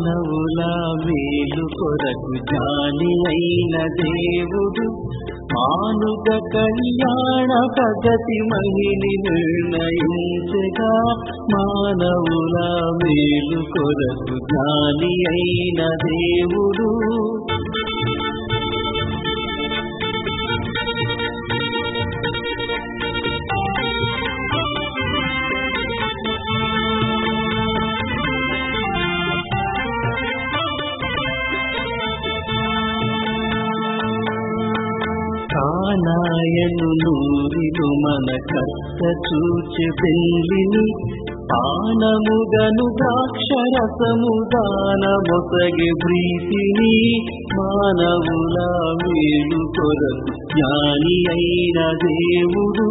మానవుల మేలు కొరకు జాలి అయిన దేవుడు మానుగ కళ్యాణ పగతి మహిళి నిర్ణయించగా మానవుల మేలు కొరకు జాలి అయిన దేవుడు కానాయను నూరిలు మన కర్త చూచె బెల్లిని పానముగను ద్రాక్షరసము దానమొసగి ప్రీతిని మానవుల మేలు కొరకు జ్ఞాని అయిన దేవుడు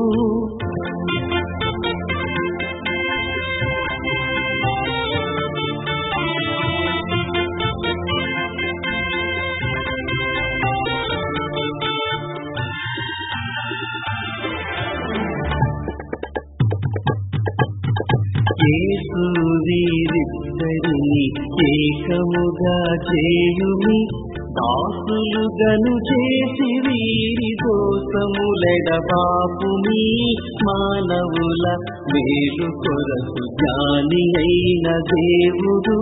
యేసు వీరిద్దరిని ఏకముగా చేయుని దాసులుగను చేసి వీరి దోషములెడ పాపుని మానవుల మేలు కొరకు జ్ఞాని అయిన దేవుడు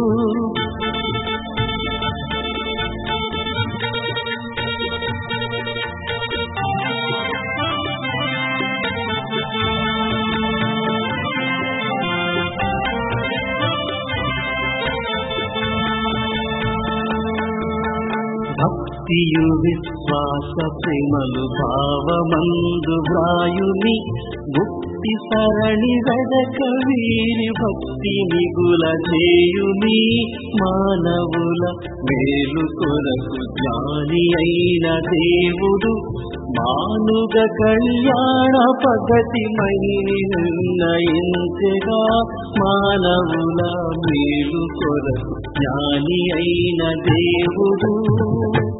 భక్తియు విశ్వాస ప్రేమలు భావమందు వ్రాయుని ముక్తి సరణి వెదక వీరి భక్తి మిగుల చేయుని మానవుల మేలు కొరకు జ్ఞాని అయిన దేవుడు మానుగ కళ్యాణ పగతి మహిని నిర్ణయించగా మానవుల మేలు కొరకు జ్ఞాని అయిన దేవుడు